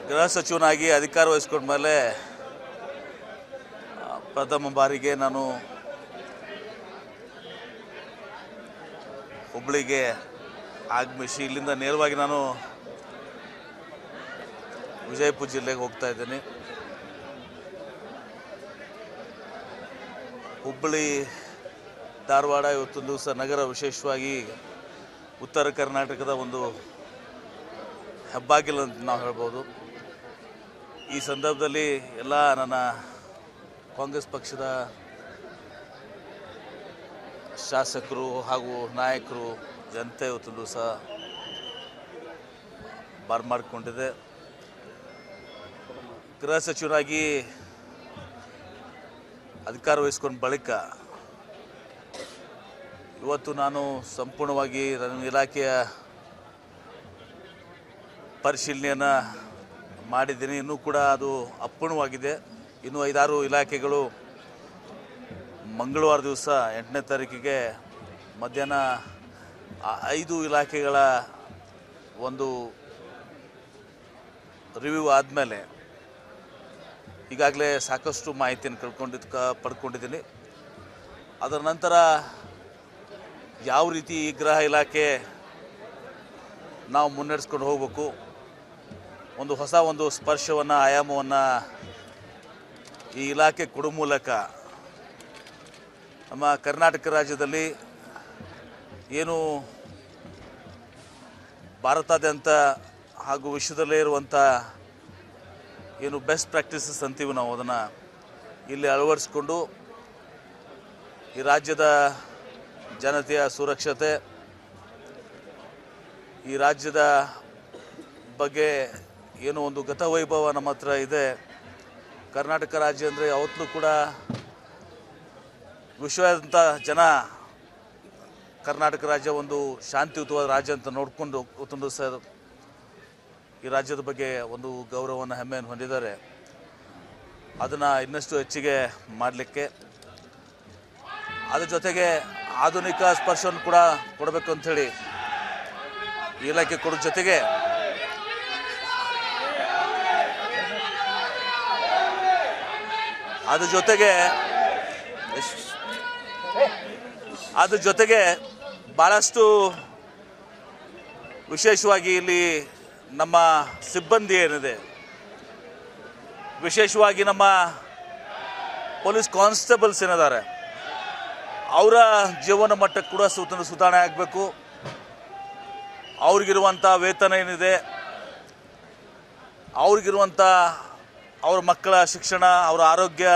ಗೃಹ ಸಚಿವನಾಗಿ ಅಧಿಕಾರ ವಹಿಸ್ಕೊಂಡ ಮೇಲೆ ಆ, ಪ್ರಥಮ ಬಾರಿಗೆ ನಾನು ಹುಬ್ಬಳ್ಳಿಗೆ ಆಗಮಿಸಿ ಇಲ್ಲಿಂದ ನೇರವಾಗಿ ನಾನು ವಿಜಯಪುರ ಜಿಲ್ಲೆಗೆ ಹೋಗ್ತಾ ಇದ್ದೀನಿ ಹುಬ್ಬಳ್ಳಿ ಧಾರವಾಡ ಇವತ್ತೊಂದು ದಿವಸ ನಗರ ವಿಶೇಷವಾಗಿ ಉತ್ತರ ಕರ್ನಾಟಕದ ಒಂದು ಹೆಬ್ಬಾಗಿಲು ಅಂತ ನಾವು ಹೇಳ್ಬೋದು ಈ ಸಂದರ್ಭದಲ್ಲಿ ಎಲ್ಲ ನನ್ನ ಕಾಂಗ್ರೆಸ್ ಪಕ್ಷದ ಶಾಸಕರು ಹಾಗೂ ನಾಯಕರು ಜನತೆ ಇವತ್ತೊಂದು ದಿವಸ ಬರ್ಮಾಡ್ಕೊಂಡಿದೆ ಗೃಹ ಸಚಿವನಾಗಿ ಅಧಿಕಾರ ವಹಿಸ್ಕೊಂಡ ಬಳಿಕ ಇವತ್ತು ನಾನು ಸಂಪೂರ್ಣವಾಗಿ ನನ್ನ ಇಲಾಖೆಯ ಪರಿಶೀಲನೆಯನ್ನು ಮಾಡಿದ್ದೀನಿ ಇನ್ನೂ ಕೂಡ ಅದು ಅಪ್ಪಣವಾಗಿದೆ ಇನ್ನೂ ಐದಾರು ಇಲಾಖೆಗಳು ಮಂಗಳವಾರ ದಿವಸ ಎಂಟನೇ ತಾರೀಕಿಗೆ ಮಧ್ಯಾಹ್ನ ಆ ಐದು ಇಲಾಖೆಗಳ ಒಂದು ರಿವ್ಯೂ ಆದಮೇಲೆ ಈಗಾಗಲೇ ಸಾಕಷ್ಟು ಮಾಹಿತಿಯನ್ನು ಕಳ್ಕೊಂಡಿದ್ದು ಕ ಪಡ್ಕೊಂಡಿದ್ದೀನಿ ಅದರ ನಂತರ ಯಾವ ರೀತಿ ಈ ಗೃಹ ಇಲಾಖೆ ನಾವು ಮುನ್ನಡೆಸ್ಕೊಂಡು ಹೋಗಬೇಕು ಒಂದು ಹೊಸ ಒಂದು ಸ್ಪರ್ಶವನ್ನು ಆಯಾಮವನ್ನು ಈ ಇಲಾಖೆ ಕೊಡೋ ಮೂಲಕ ನಮ್ಮ ಕರ್ನಾಟಕ ರಾಜ್ಯದಲ್ಲಿ ಏನು ಭಾರತಾದ್ಯಂತ ಹಾಗೂ ವಿಶ್ವದಲ್ಲೇ ಇರುವಂಥ ಏನು ಬೆಸ್ಟ್ ಪ್ರಾಕ್ಟೀಸಸ್ ಅಂತೀವಿ ನಾವು ಅದನ್ನು ಇಲ್ಲಿ ಅಳವಡಿಸ್ಕೊಂಡು ಈ ರಾಜ್ಯದ ಜನತೆಯ ಸುರಕ್ಷತೆ ಈ ರಾಜ್ಯದ ಬಗ್ಗೆ ಏನು ಒಂದು ಗತವೈಭವ ನಮ್ಮ ಹತ್ರ ಇದೆ ಕರ್ನಾಟಕ ರಾಜ್ಯ ಅಂದರೆ ಯಾವತ್ತೂ ಕೂಡ ವಿಶ್ವದಂಥ ಜನ ಕರ್ನಾಟಕ ರಾಜ್ಯ ಒಂದು ಶಾಂತಿಯುತವಾದ ರಾಜ್ಯ ಅಂತ ನೋಡಿಕೊಂಡು ಒಂದು ಸರ್ ಈ ರಾಜ್ಯದ ಬಗ್ಗೆ ಒಂದು ಗೌರವವನ್ನು ಹೆಮ್ಮೆಯನ್ನು ಹೊಂದಿದ್ದಾರೆ ಅದನ್ನು ಇನ್ನಷ್ಟು ಹೆಚ್ಚಿಗೆ ಮಾಡಲಿಕ್ಕೆ ಅದ್ರ ಜೊತೆಗೆ ಆಧುನಿಕ ಸ್ಪರ್ಶವನ್ನು ಕೂಡ ಕೊಡಬೇಕು ಅಂಥೇಳಿ ಈ ಇಲಾಖೆ ಕೊಡೋ ಜೊತೆಗೆ ಅದ್ರ ಜೊತೆಗೆ ಅದ್ರ ಜೊತೆಗೆ ಭಾಳಷ್ಟು ವಿಶೇಷವಾಗಿ ಇಲ್ಲಿ ನಮ್ಮ ಸಿಬ್ಬಂದಿ ಏನಿದೆ ವಿಶೇಷವಾಗಿ ನಮ್ಮ ಪೊಲೀಸ್ ಕಾನ್ಸ್ಟೇಬಲ್ಸ್ ಏನಿದ್ದಾರೆ ಅವರ ಜೀವನ ಮಟ್ಟಕ್ಕೆ ಕೂಡ ಸುತ್ತ ಸುಧಾರಣೆ ಆಗಬೇಕು ಅವ್ರಿಗಿರುವಂಥ ವೇತನ ಏನಿದೆ ಅವ್ರಿಗಿರುವಂಥ ಅವ್ರ ಮಕ್ಕಳ ಶಿಕ್ಷಣ ಅವರ ಆರೋಗ್ಯ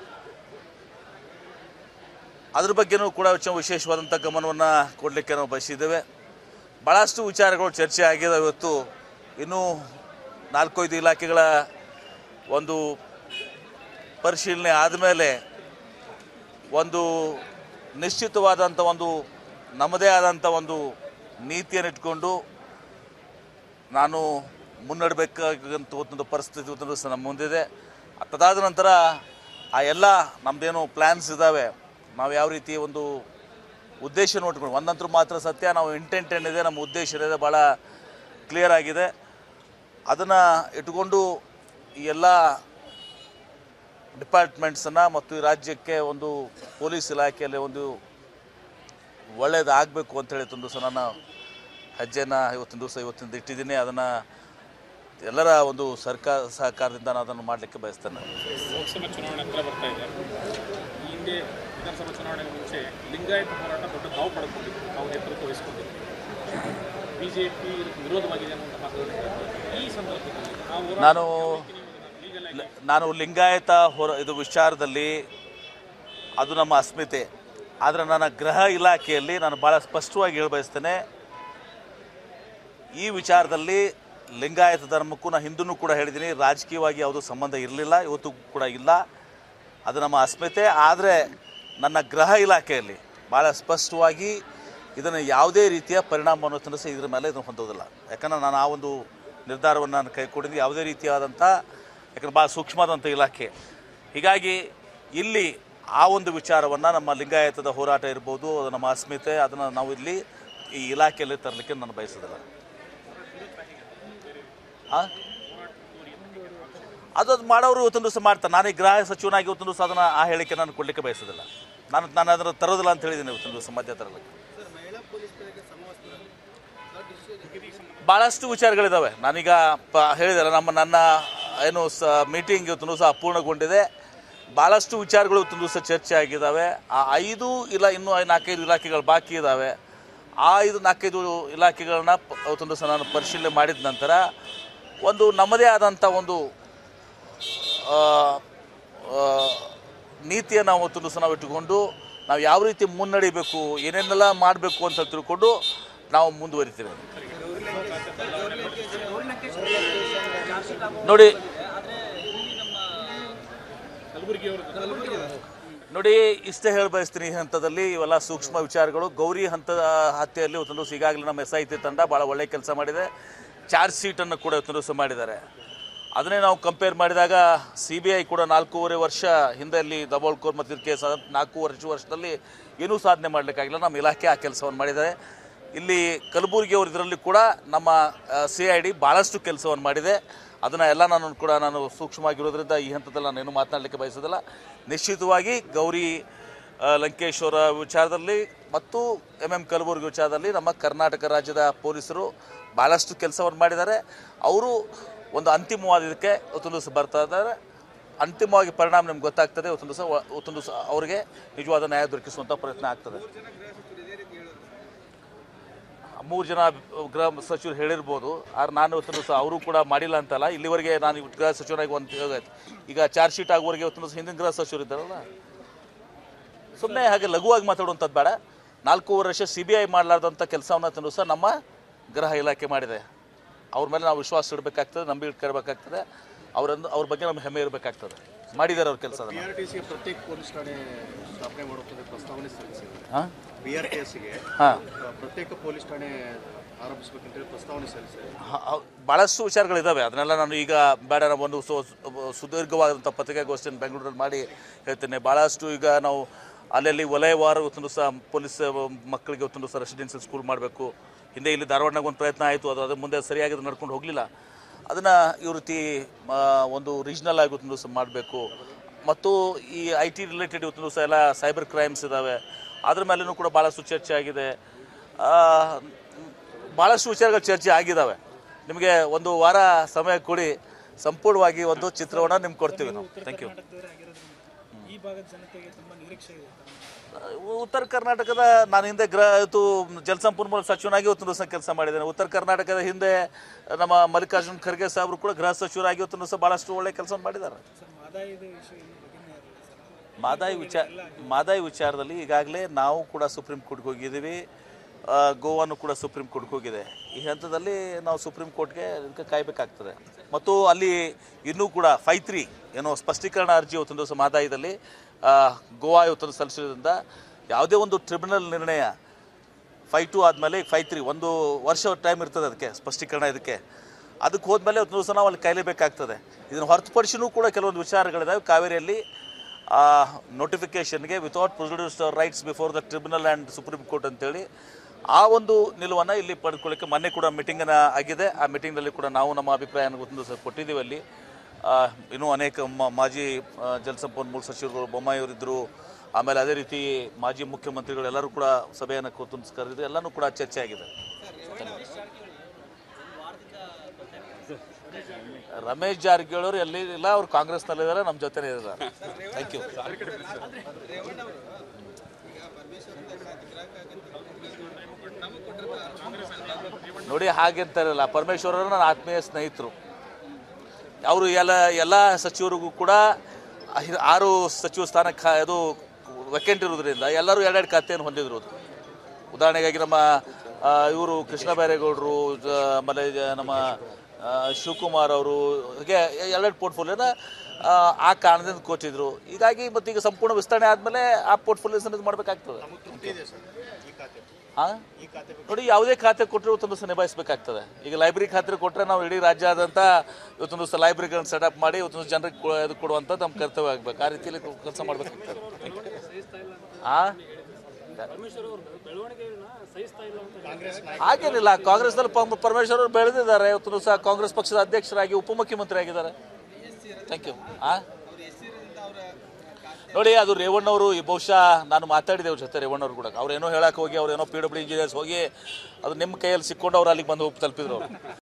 ಅದ್ರ ಬಗ್ಗೆನೂ ಕೂಡ ಚ- ವಿಶೇಷವಾದಂಥ ಗಮನವನ್ನು ಕೊಡಲಿಕ್ಕೆ ನಾವು ಬಯಸಿದ್ದೇವೆ ಭಾಳಷ್ಟು ವಿಚಾರಗಳು ಚರ್ಚೆ ಆಗಿದೆ ಇವತ್ತು ಇನ್ನೂ ನಾಲ್ಕೈದು ಇಲಾಖೆಗಳ ಒಂದು ಪರಿಶೀಲನೆ ಆದಮೇಲೆ ಒಂದು ನಿಶ್ಚಿತವಾದಂಥ ಒಂದು ನಮ್ಮದೇ ಆದಂಥ ಒಂದು ನೀತಿಯನ್ನು ಇಟ್ಕೊಂಡು ನಾನು ಮುನ್ನಡಬೇಕಾಗಂತ ಒಂದು ಪರಿಸ್ಥಿತಿ ಇವತ್ತೊಂದು ದಿವಸ ನಮ್ಮ ಮುಂದಿದೆ ತದಾದ ನಂತರ ಆ ಎಲ್ಲ ನಮ್ಮದೇನು ಪ್ಲ್ಯಾನ್ಸ್ ಇದ್ದಾವೆ ನಾವು ಯಾವ ರೀತಿ ಒಂದು ಉದ್ದೇಶ ನೋಡ್ಕೊಂಡು ಒಂದಂತರೂ ಮಾತ್ರ ಸತ್ಯ ನಾವು ಇಂಟೆಂಟ್ ಏನಿದೆ ನಮ್ಮ ಉದ್ದೇಶ ಏನಿದೆ ಭಾಳ ಕ್ಲಿಯರ್ ಆಗಿದೆ ಅದನ್ನು ಇಟ್ಕೊಂಡು ಈ ಎಲ್ಲ ಡಿಪಾರ್ಟ್ಮೆಂಟ್ಸನ್ನು ಮತ್ತು ಈ ರಾಜ್ಯಕ್ಕೆ ಒಂದು ಪೊಲೀಸ್ ಇಲಾಖೆಯಲ್ಲಿ ಒಂದು ಒಳ್ಳೇದಾಗಬೇಕು ಅಂತೇಳಿ ಒಂದು ದಿವಸ ನಾನು ಹೆಜ್ಜೆನ ಇವತ್ತಿನ ದಿವಸ ಇವತ್ತಿನ ಇಟ್ಟಿದ್ದೀನಿ ಅದನ್ನು ಎಲ್ಲರ ಒಂದು ಸರ್ಕಾರ ಸಹಕಾರದಿಂದ ನಾನು ಅದನ್ನು ಮಾಡಲಿಕ್ಕೆ ಬಯಸ್ತೇನೆ ಲೋಕಸಭಾ ಚುನಾವಣೆ ಹತ್ರ ಬರ್ತಾ ಇದೆ ಈ ಹಿಂದೆ ವಿಧಾನಸಭಾ ಚುನಾವಣೆಗೆ ಮುಂಚೆ ಲಿಂಗಾಯತ ಹೋರಾಟ ದೊಡ್ಡ ತಾವು ಪಡ್ಕೊಂಡಿತ್ತು ತಾವು ನೇತೃತ್ವ ವಹಿಸ್ಕೊಂಡಿತ್ತು ಬಿ ಜೆ ಪಿ ವಿರೋಧವಾಗಿದೆ ಅನ್ನುವಂಥ ಮಾತುಗಳು ಈ ಸಂದರ್ಭದಲ್ಲಿ ಆ ಹೋರಾಟ ನಾನು ಲೀಗಲ್ ಆಗಿ ಲ- ನಾನು ಲಿಂಗಾಯತ ಹೊರ ಇದು ವಿಚಾರದಲ್ಲಿ ಅದು ನಮ್ಮ ಅಸ್ಮಿತೆ ಆದರೆ ನನ್ನ ಗೃಹ ಇಲಾಖೆಯಲ್ಲಿ ನಾನು ಭಾಳ ಸ್ಪಷ್ಟವಾಗಿ ಹೇಳ ಬಯಸ್ತೇನೆ ಈ ವಿಚಾರದಲ್ಲಿ ಲಿಂಗಾಯತ ಧರ್ಮಕ್ಕೂ ನಾನು ಹಿಂದೂ ಕೂಡ ಹೇಳಿದ್ದೀನಿ ರಾಜಕೀಯವಾಗಿ ಯಾವುದೂ ಸಂಬಂಧ ಇರಲಿಲ್ಲ ಇವತ್ತು ಕೂಡ ಇಲ್ಲ ಅದು ನಮ್ಮ ಅಸ್ಮಿತೆ ಆದರೆ ನನ್ನ ಗೃಹ ಇಲಾಖೆಯಲ್ಲಿ ಭಾಳ ಸ್ಪಷ್ಟವಾಗಿ ಇದನ್ನು ಯಾವುದೇ ರೀತಿಯ ಪರಿಣಾಮವನ್ನು ತನಿಸಿ ಇದ್ರ ಮೇಲೆ ಇದನ್ನು ಹೊಂದೋದಿಲ್ಲ ಯಾಕಂದ್ರೆ ನಾನು ಆ ಒಂದು ನಿರ್ಧಾರವನ್ನು ನಾನು ಕೈಗೊಂಡಿದ್ದು ಯಾವುದೇ ರೀತಿಯಾದಂಥ ಯಾಕಂದ್ರೆ ಭಾಳ ಸೂಕ್ಷ್ಮವಾದಂಥ ಇಲಾಖೆ ಹೀಗಾಗಿ ಇಲ್ಲಿ ಆ ಒಂದು ವಿಚಾರವನ್ನು ನಮ್ಮ ಲಿಂಗಾಯತದ ಹೋರಾಟ ಇರ್ಬೋದು ಅದು ನಮ್ಮ ಅಸ್ಮಿತೆ ಅದನ್ನು ನಾವು ಇಲ್ಲಿ ಈ ಇಲಾಖೆಯಲ್ಲಿ ತರಲಿಕ್ಕೆ ನಾನು ಬಯಸೋದಿಲ್ಲ ಆ? ಅದು ಅದು ಮಾಡೋರು ಇವತ್ತೊಂದು ದಿವಸ ಮಾಡ್ತಾರೆ ನಾನು ಈ ಗೃಹ ಸಚಿವನಾಗಿ ಇವತ್ತೊಂದು ದಿವಸ ಅದನ್ನು ಆ ಹೇಳಿಕೆ ನಾನು ಕೊಡಲಿಕ್ಕೆ ಬಯಸೋದಿಲ್ಲ ನಾನು ನಾನು ಅದನ್ನು ತರೋದಿಲ್ಲ ಅಂತ ಹೇಳಿದ್ದೀನಿ ಇವತ್ತೊಂದು ದಿವಸ ಮಧ್ಯ ತರಲಿಕ್ಕೆ ಭಾಳಷ್ಟು ವಿಚಾರಗಳಿದ್ದಾವೆ ನಾನೀಗ ಪ ಹೇಳಿದೆಲ್ಲ ನಮ್ಮ ನನ್ನ ಏನು ಸ ಮೀಟಿಂಗ್ ಇವತ್ತು ಸಹ ಅಪೂರ್ಣಗೊಂಡಿದೆ ಭಾಳಷ್ಟು ವಿಚಾರಗಳು ಇವತ್ತು ದಿವಸ ಚರ್ಚೆ ಆಗಿದ್ದಾವೆ ಆ ಐದು ಇಲ್ಲ ಇನ್ನೂ ಐ- ನಾಲ್ಕೈದು ಇಲಾಖೆಗಳು ಬಾಕಿ ಇದ್ದಾವೆ ಆ ಐದು ನಾಲ್ಕೈದು ಇಲಾಖೆಗಳನ್ನ ಪ- ಇವತ್ತೊಂದು ಸಹ ನಾನು ಪರಿಶೀಲನೆ ಮಾಡಿದ ನಂತರ ಒಂದು ನಮ್ಮದೇ ಆದಂಥ ಒಂದು ಆ, ಆ, ನೀತಿಯನ್ನು ನಾವು ಅವತ್ತೊಂದು ಸಹ ನಾವು ಇಟ್ಟುಕೊಂಡು ನಾವು ಯಾವ ರೀತಿ ಮುನ್ನಡಿಬೇಕು ಏನೇನೆಲ್ಲ ಮಾಡಬೇಕು ಅಂತ ತಿಳ್ಕೊಂಡು ನಾವು ಮುಂದುವರಿತೀವಿ ನೋಡಿ ಕಲಬುರಗಿ ಅವರು ನೋಡಿ ಇಷ್ಟೇ ಹೇಳಿ ಬಯಸ್ತೀನಿ ಈ ಹಂತದಲ್ಲಿ ಇವೆಲ್ಲ ಸೂಕ್ಷ್ಮ ವಿಚಾರಗಳು ಗೌರಿ ಹಂತದ ಹತ್ಯೆಯಲ್ಲಿ ಇವತ್ತೊಂದು ದಿವಸ ಈಗಾಗಲೇ ನಮ್ಮ ಎಸ್ ಐ ಟಿ ತಂಡ ಭಾಳ ಒಳ್ಳೆಯ ಕೆಲಸ ಮಾಡಿದೆ ಚಾರ್ಜ್ ಶೀಟನ್ನು ಕೂಡ ಇವತ್ತೊಂದು ದಿವಸ ಮಾಡಿದ್ದಾರೆ ಅದನ್ನೇ ನಾವು ಕಂಪೇರ್ ಮಾಡಿದಾಗ ಸಿ ಬಿ ಐ ಕೂಡ ನಾಲ್ಕೂವರೆ ವರ್ಷ ಹಿಂದೆ ಅಲ್ಲಿ ದಬೋಳ್ಕೋರ್ ಮತ್ತು ಕೇಸ್ ನಾಲ್ಕು ವರ್ಷ ವರ್ಷದಲ್ಲಿ ಏನೂ ಸಾಧನೆ ಮಾಡಲಿಕ್ಕಾಗಿಲ್ಲ ನಮ್ಮ ಇಲಾಖೆ ಆ ಕೆಲಸವನ್ನು ಮಾಡಿದ್ದಾರೆ ಇಲ್ಲಿ ಕಲಬುರಗಿ ಅವರು ಇದರಲ್ಲಿ ಕೂಡ ನಮ್ಮ ಸಿ ಐ ಡಿ ಭಾಳಷ್ಟು ಕೆಲಸವನ್ನು ಮಾಡಿದೆ ಅದನ್ನು ಎಲ್ಲ ನಾನು ಕೂಡ ನಾನು ಸೂಕ್ಷ್ಮವಾಗಿರೋದ್ರಿಂದ ಈ ಹಂತದಲ್ಲಿ ನಾನು ಏನು ಮಾತನಾಡಲಿಕ್ಕೆ ಬಯಸೋದಿಲ್ಲ ನಿಶ್ಚಿತವಾಗಿ ಗೌರಿ ಆ, ಲಂಕೇಶ್ವರ ವಿಚಾರದಲ್ಲಿ ಮತ್ತು ಎಮ್ ಎಮ್ ಕಲಬುರ್ಗಿ ವಿಚಾರದಲ್ಲಿ ನಮ್ಮ ಕರ್ನಾಟಕ ರಾಜ್ಯದ ಪೊಲೀಸರು ಭಾಳಷ್ಟು ಕೆಲಸವನ್ನು ಮಾಡಿದ್ದಾರೆ ಅವರು ಒಂದು ಅಂತಿಮವಾದ ಇದಕ್ಕೆ ಇವತ್ತೊಂದು ದಿವಸ ಬರ್ತಾ ಇದ್ದಾರೆ ಅಂತಿಮವಾಗಿ ಪರಿಣಾಮ ನಿಮ್ಗೆ ಗೊತ್ತಾಗ್ತದೆ ಇವತ್ತೊಂದು ದಿವಸ ಇವತ್ತೊಂದು ದಿವಸ ಅವರಿಗೆ ನಿಜವಾದ ನ್ಯಾಯ ದೊರಕಿಸುವಂಥ ಪ್ರಯತ್ನ ಆಗ್ತದೆ ಮೂರು ಜನ ಗೃಹ ಸಚಿವರು ಹೇಳಿರ್ಬೋದು ಆದ್ರೆ ನಾನು ಇವತ್ತು ದಿವಸ ಅವರು ಕೂಡ ಮಾಡಿಲ್ಲ ಅಂತಲ್ಲ ಇಲ್ಲಿವರೆಗೆ ನಾನು ಇವತ್ತು ಗೃಹ ಸಚಿವರಾಗಿ ಒಂದು ಹೋಗಾಯ್ತು ಈಗ ಚಾರ್ಜ್ ಶೀಟ್ ಆಗುವವರೆಗೆ ಇವತ್ತು ದಿವಸ ಹಿಂದಿನ ಗೃಹ ಸಚಿವರು ಇದ್ದಾರಲ್ಲ ಸುಮ್ಮನೆ ಹಾಗೆ ಲಘುವಾಗಿ ಮಾತಾಡುವಂಥದ್ದು ಬೇಡ ನಾಲ್ಕೂವರೆ ವರ್ಷ ಸಿ ಬಿ ಐ ಮಾಡಲಾರ್ದಂಥ ಕೆಲಸವನ್ನು ಇವತ್ತು ದಿವಸ ನಮ್ಮ ಗೃಹ ಇಲಾಖೆ ಮಾಡಿದೆ ಅವ್ರ ಮೇಲೆ ನಾವು ವಿಶ್ವಾಸ ಇಡಬೇಕಾಗ್ತದೆ ನಂಬಿ ಇಟ್ಕೊಳ್ಬೇಕಾಗ್ತದೆ ಅವರನ್ನು ಅವ್ರ ಬಗ್ಗೆ ನಮ್ಗೆ ಹೆಮ್ಮೆ ಇರಬೇಕಾಗ್ತದೆ ಮಾಡಿದ್ದಾರೆ ಅವ್ರ ಕೆಲಸ ಬಿ ಆರ್ ಟಿ ಸಿಗೆ ಪ್ರತ್ಯೇಕ ಪೊಲೀಸ್ ಠಾಣೆ ಸ್ಥಾಪನೆ ಮಾಡುತ್ತದೆ ಪ್ರಸ್ತಾವನೆ ಸಲ್ಲಿಸಿದೆ ಹಾಂ ಬಿ ಆರ್ ಟಿ ಎಸ್ಗೆ ಹಾಂ ಪ್ರತ್ಯೇಕ ಪೊಲೀಸ್ ಠಾಣೆ ಆರಂಭಿಸಬೇಕಂತೇಳಿ ಪ್ರಸ್ತಾವನೆ ಸಲ್ಲಿಸಿದೆ ಭಾಳಷ್ಟು ವಿಚಾರಗಳಿದ್ದಾವೆ ಅದನ್ನೆಲ್ಲ ನಾನು ಈಗ ಬೇಡ ನಾವು ಒಂದು ಸು ಸುದೀರ್ಘವಾದಂಥ ಪತ್ರಿಕಾಗೋಷ್ಠಿಯನ್ನು ಬೆಂಗಳೂರಲ್ಲಿ ಮಾಡಿ ಹೇಳ್ತೇನೆ ಭಾಳಷ್ಟು ಈಗ ನಾವು ಅಲ್ಲಲ್ಲಿ ವಲಯವಾರ ಇವತ್ತೊಂದು ಸಹ ಪೊಲೀಸ್ ಮಕ್ಕಳಿಗೆ ಇವತ್ತೊಂದು ಸಹ ರೆಸಿಡೆನ್ಷಿಯಲ್ ಸ್ಕೂಲ್ ಮಾಡಬೇಕು ಹಿಂದೆ ಇಲ್ಲಿ ಧಾರವಾಡನಾಗ ಒಂದು ಪ್ರಯತ್ನ ಆಯಿತು ಅದು ಅದ್ರ ಮುಂದೆ ಸರಿಯಾಗಿ ಅದು ನಡ್ಕೊಂಡು ಹೋಗಲಿಲ್ಲ ಅದನ್ನು ಈ ರೀತಿ ಆ, ಒಂದು ರೀಜ್ನಲ್ ಆಗಿ ಇವತ್ತೊಂದು ದಿವಸ ಮಾಡಬೇಕು ಮತ್ತು ಈ ಐ ಟಿ ರಿಲೇಟೆಡ್ ಇವತ್ತೊಂದು ದಿವಸ ಎಲ್ಲ ಸೈಬರ್ ಕ್ರೈಮ್ಸ್ ಇದ್ದಾವೆ ಅದ್ರ ಮೇಲೂ ಕೂಡ ಭಾಳಷ್ಟು ಚರ್ಚೆ ಆಗಿದೆ ಆ, ಭಾಳಷ್ಟು ವಿಚಾರಗಳು ಚರ್ಚೆ ಆಗಿದ್ದಾವೆ ನಿಮಗೆ ಒಂದು ವಾರ ಸಮಯ ಕೊಡಿ ಸಂಪೂರ್ಣವಾಗಿ ಒಂದು ಚಿತ್ರವನ್ನು ನಿಮ್ಗೆ ಕೊಡ್ತೀವಿ ನಾವು ಥ್ಯಾಂಕ್ ಯು ಈ ಭಾಗದ ಜನತೆಗೆ ತುಂಬಾ ನಿರೀಕ್ಷೆ ಇದೆ ಉತ್ತರ ಕರ್ನಾಟಕದ ನಾನು ಹಿಂದೆ ಗೃಹ ಇದು ಜಲಸಂಪನ್ಮೂಲ ಸಚಿವನಾಗಿ ಇವತ್ತು ದಿವಸ ಕೆಲಸ ಮಾಡಿದ್ದೇನೆ ಉತ್ತರ ಕರ್ನಾಟಕದ ಹಿಂದೆ ನಮ್ಮ ಮಲ್ಲಿಕಾರ್ಜುನ್ ಖರ್ಗೆ ಸಾಹೇಬರು ಕೂಡ ಗೃಹ ಸಚಿವರಾಗಿ ಇವತ್ತು ದಿವಸ ಭಾಳಷ್ಟು ಒಳ್ಳೆ ಕೆಲಸ ಮಾಡಿದ್ದಾರೆ ಸರ್ ಮಾದಾಯದ ವಿಷಯ ಇನ್ನೂ ಬಗೆನೇ ಇರಲಿಲ್ಲ ಸರ್ ಮಾದಾಯಿ ವಿಚಾರ ಮಾದಾಯಿ ವಿಚಾರದಲ್ಲಿ ಈಗಾಗಲೇ ನಾವು ಕೂಡ ಸುಪ್ರೀಂ ಕೋರ್ಟ್ಗೆ ಹೋಗಿದ್ದೀವಿ ಆ, ಗೋವಾನು ಕೂಡ ಸುಪ್ರೀಂ ಕೋರ್ಟ್ಗೆ ಹೋಗಿದೆ ಈ ಹಂತದಲ್ಲಿ ನಾವು ಸುಪ್ರೀಂ ಕೋರ್ಟ್ಗೆ ಇದಕ್ಕೆ ಕಾಯಬೇಕಾಗ್ತದೆ ಮತ್ತು ಅಲ್ಲಿ ಇನ್ನೂ ಕೂಡ ಫೈ ತ್ರೀ ಏನೋ ಸ್ಪಷ್ಟೀಕರಣ ಅರ್ಜಿ ಇವತ್ತೊಂದು ದಿವಸ ಮಾದಾಯದಲ್ಲಿ ಆ, ಗೋವಾ ಇವತ್ತೊಂದು ಸಲ್ಲಿಸೋದ್ರಿಂದ ಯಾವುದೇ ಒಂದು ಟ್ರಿಬ್ಯುನಲ್ ನಿರ್ಣಯ ಫೈ ಟು ಆದಮೇಲೆ ಫೈ ತ್ರೀ ಒಂದು ವರ್ಷ ಟೈಮ್ ಇರ್ತದೆ ಅದಕ್ಕೆ ಸ್ಪಷ್ಟೀಕರಣ ಇದಕ್ಕೆ ಅದಕ್ಕೆ ಹೋದ್ಮೇಲೆ ಒಂದು ದಿವಸ ನಾವು ಅಲ್ಲಿ ಕಾಯಲೇಬೇಕಾಗ್ತದೆ ಇದನ್ನು ಹೊರತುಪಡಿಸಿನೂ ಕೂಡ ಕೆಲವೊಂದು ವಿಚಾರಗಳಿದಾವೆ ಕಾವೇರಿಯಲ್ಲಿ ನೋಟಿಫಿಕೇಷನ್ಗೆ without procedures rights before the tribunal and supreme court ಅಂತೇಳಿ ಆ ಒಂದು ನಿಲುವನ್ನು ಇಲ್ಲಿ ಪಡೆದುಕೊಳ್ಳಿಕ್ಕೆ ಮೊನ್ನೆ ಕೂಡ ಮೀಟಿಂಗನ್ನು ಆಗಿದೆ ಆ ಮೀಟಿಂಗ್ನಲ್ಲಿ ಕೂಡ ನಾವು ನಮ್ಮ ಅಭಿಪ್ರಾಯನ ಒಂದು ಸಹ ಕೊಟ್ಟಿದ್ದೀವಿ ಅಲ್ಲಿ ಆ, ಇನ್ನೂ ಅನೇಕ ಮ- ಮಾಜಿ ಆ, ಜಲಸಂಪನ್ಮೂಲ ಸಚಿವರುಗಳು ಬೊಮ್ಮಾಯಿಯವರಿದ್ದರು ಆಮೇಲೆ ಅದೇ ರೀತಿ ಮಾಜಿ ಮುಖ್ಯಮಂತ್ರಿಗಳು ಎಲ್ಲರೂ ಕೂಡ ಸಭೆಯನ್ನು ಕೂತು ಕರೆದಿದ್ದು ಎಲ್ಲನೂ ಕೂಡ ಚರ್ಚೆ ಆಗಿದೆ ರಮೇಶ್ ಜಾರಕಿಹೊಳಿ ಅವರು ಎಲ್ಲಿ ಇಲ್ಲ ಅವ್ರು ಕಾಂಗ್ರೆಸ್ನಲ್ಲಿದ್ದಾರೆ ನಮ್ಮ ಜೊತೆನೇ ಇದ್ದಾರೆ ಥ್ಯಾಂಕ್ ಯು ನೋಡಿ ಹಾಗೆಂತಾರಲ್ಲ ಪರಮೇಶ್ವರ್ ಅವರು ನನ್ನ ಆತ್ಮೀಯ ಸ್ನೇಹಿತರು ಅವರು ಎಲ್ಲ ಎಲ್ಲ ಸಚಿವರಿಗೂ ಕೂಡ ಐ- ಆರು ಸಚಿವ ಸ್ಥಾನ ಖಾ ಇದು ವೆಕೆಂಟ್ ಇರೋದ್ರಿಂದ ಎಲ್ಲರೂ ಎರಡೆರಡು ಖಾತೆಯನ್ನು ಹೊಂದಿದ್ರು ಉದಾಹರಣೆಗಾಗಿ ನಮ್ಮ ಇವರು ಕೃಷ್ಣ ಬೈರೇಗೌಡರು ಜ- ಆಮೇಲೆ ಜ- ನಮ್ಮ ಆ, ಶಿವಕುಮಾರ್ ಅವರು ಹೀಗೆ ಎರಡೆರಡು ಪೋರ್ಟ್ಫೋಲಿಯೋನ ಆ ಕಾರಣದಿಂದ ಕೊಟ್ಟಿದ್ರು ಹೀಗಾಗಿ ಮತ್ತೆ ಈಗ ಸಂಪೂರ್ಣ ವಿಸ್ತರಣೆ ಆದಮೇಲೆ ಆ ಪೋರ್ಟ್ಫೋಲಿಯೋಸ್ ಇದು ಮಾಡಬೇಕಾಗ್ತದೆ ತೃಪ್ತಿ ಇದೆ ಸರ್ ಈ ಖಾತೆ ಹಾಂ ಈ ಖಾತೆ ನೋಡಿ ಯಾವುದೇ ಖಾತೆ ಕೊಟ್ಟರೆ ಇವತ್ತೊಂದು ದಿವಸ ನಿಭಾಯಿಸಬೇಕಾಗ್ತದೆ ಈಗ ಲೈಬ್ರರಿ ಖಾತೆ ಕೊಟ್ಟರೆ ನಾವು ಇಡೀ ರಾಜ್ಯಾದ್ಯಂತ ಇವತ್ತೊಂದು ದಿವಸ ಲೈಬ್ರರಿಗಳನ್ನ ಸೆಟಪ್ ಮಾಡಿ ಇವತ್ತೊಂದು ಜನರಿಗೆ ಕೊ- ಇದು ಕೊಡುವಂಥದ್ದು ನಮ್ಮ ಕರ್ತವ್ಯ ಆಗ್ಬೇಕು ಆ ರೀತಿಯಲ್ಲಿ ಕೆಲಸ ಮಾಡಬೇಕಾಗ್ತದೆ ಆ ಕಾಂಗ್ರೆಸ್ ನಾಯಕ ಹಾಗೇನಿಲ್ಲ ಕಾಂಗ್ರೆಸ್ನಲ್ಲಿ ಪಮ್- ಪರಮೇಶ್ವರ್ ಅವರು ಬೆಳೆದಿದ್ದಾರೆ ಇವತ್ತು ದಿವಸ ಕಾಂಗ್ರೆಸ್ ಪಕ್ಷದ ಅಧ್ಯಕ್ಷರಾಗಿ ಉಪಮುಖ್ಯಮಂತ್ರಿ ಆಗಿದ್ದಾರೆ ಥ್ಯಾಂಕ್ ಯು ಹಾಂ ನೋಡಿ ಅದು ರೇವಣ್ಣವರು ಈ ಬಹುಶಃ ನಾನು ಮಾತಾಡಿದೆ ಅವ್ರ ಜೊತೆ ರೇವಣ್ಣವ್ರು ಕೂಡ ಅವ್ರೇನೋ ಹೇಳಕ್ಕೆ ಹೋಗಿ ಅವ್ರೇನೋ ಪಿ ಡಬ್ಲ್ಯೂ ಇಂಜಿನಿಯರ್ಸ್ ಹೋಗಿ ಅದು ನಿಮ್ಮ ಕೈಯಲ್ಲಿ ಸಿಕ್ಕೊಂಡು ಅವ್ರು ಅಲ್ಲಿಗೆ ಬಂದು ಹೋಗಿ ತಲುಪಿದ್ರು ಅವ್ರು